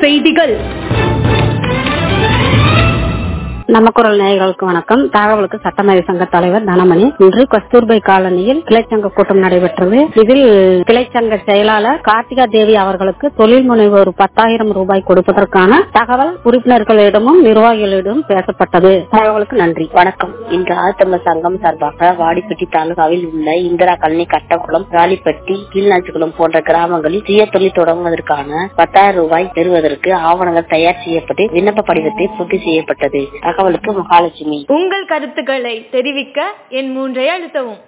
செய்திகள் நம்ம குரல் நேயர்களுக்கு வணக்கம் தகவலுக்கு சட்டமேதை சங்க தலைவர் தனமணி இன்று கஸ்தூர்பை காலனியில் கிளைச்சங்க கூட்டம் நடைபெற்றது இதில் கிளைச்சங்க செயலாளர் கார்த்திகா தேவி அவர்களுக்கு தொழில் முனைவோர் பத்தாயிரம் ரூபாய் கொடுப்பதற்கான தகவல் உறுப்பினர்களிடமும் நிர்வாகிகளிடம் பேசப்பட்டது தகவலுக்கு நன்றி வணக்கம் இன்று ஆழ்த்தமிழர் சங்கம் சார்பாக வாடிப்பட்டி தாலுகாவில் உள்ள இந்திரா கல்னி கட்டக்குளம் ராலிப்பட்டி கீழ்நாச்சிக்குளம் போன்ற கிராமங்களில் சுய தொழில் தொடங்குவதற்கான பத்தாயிரம் ரூபாய் பெறுவதற்கு ஆவணங்கள் தயார் செய்யப்பட்டு விண்ணப்ப படிவத்தை பூர்த்தி செய்யப்பட்டது தகவலுக்கு மகாலட்சுமி உங்கள் கருத்துக்களை தெரிவிக்க என் மூன்றை அழுத்தவும்